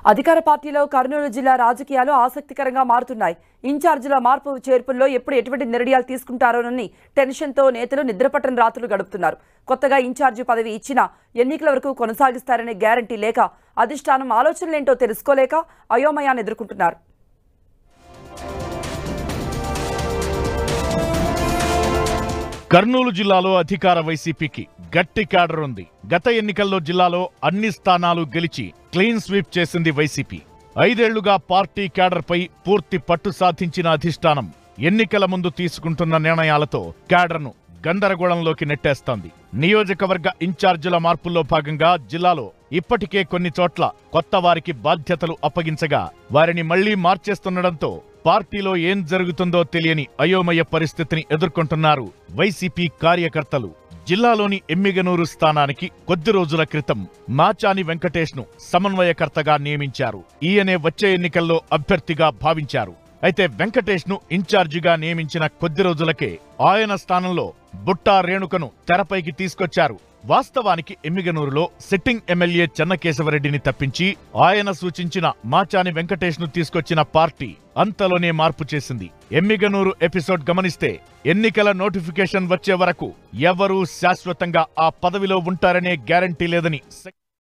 అధికార పార్టీలో కర్నూలు జిల్లా రాజకీయాలు ఆసక్తికరంగా మారుతున్నాయి ఇన్ఛార్జీల మార్పు చేర్పుల్లో ఎప్పుడు ఎటువంటి నిర్ణయాలు తీసుకుంటారోనని టెన్షన్తో నేతలు నిద్రపట్టని రాత్రులు గడుపుతున్నారు కొత్తగా ఇన్ఛార్జి పదవి ఇచ్చినా ఎన్నికల వరకు కొనసాగిస్తారనే గ్యారంటీ లేక అధిష్టానం ఆలోచనలేంటో తెలుసుకోలేక అయోమయాన్ని ఎదుర్కొంటున్నారు కర్నూలు జిల్లాలో అధికార వైసీపీకి గట్టి క్యాడర్ ఉంది గత ఎన్నికల్లో జిల్లాలో అన్ని స్థానాలు గెలిచి క్లీన్ స్వీప్ చేసింది వైసీపీ ఐదేళ్లుగా పార్టీ క్యాడర్పై పూర్తి పట్టు సాధించిన అధిష్టానం ఎన్నికల ముందు తీసుకుంటున్న నిర్ణయాలతో క్యాడర్ను గందరగోళంలోకి నెట్టేస్తోంది నియోజకవర్గ ఇన్ఛార్జీల మార్పుల్లో భాగంగా జిల్లాలో ఇప్పటికే కొన్ని చోట్ల కొత్త వారికి బాధ్యతలు అప్పగించగా వారిని మళ్లీ మార్చేస్తుండటంతో పార్టీలో ఏం జరుగుతుందో తెలియని అయోమయ పరిస్థితిని ఎదుర్కొంటున్నారు వైసీపీ కార్యకర్తలు జిల్లాలోని ఎమ్మిగనూరు స్థానానికి కొద్ది రోజుల క్రితం మాచాని వెంకటేష్ ను సమన్వయకర్తగా నియమించారు ఈయనే వచ్చే ఎన్నికల్లో అభ్యర్థిగా భావించారు అయితే వెంకటేష్ ను ఇన్ఛార్జిగా నియమించిన కొద్ది రోజులకే ఆయన స్థానంలో బుట్టా రేణుకను తెరపైకి తీసుకొచ్చారు వాస్తవానికి ఎమ్మిగనూరులో సిట్టింగ్ ఎమ్మెల్యే చెన్నకేశవరెడ్డిని తప్పించి ఆయన సూచించిన మాచాని వెంకటేష్ ను తీసుకొచ్చిన పార్టీ అంతలోనే మార్పు చేసింది ఎమ్మిగనూరు ఎపిసోడ్ గమనిస్తే ఎన్నికల నోటిఫికేషన్ వచ్చే వరకు ఎవరూ శాశ్వతంగా ఆ పదవిలో ఉంటారనే గ్యారంటీ లేదని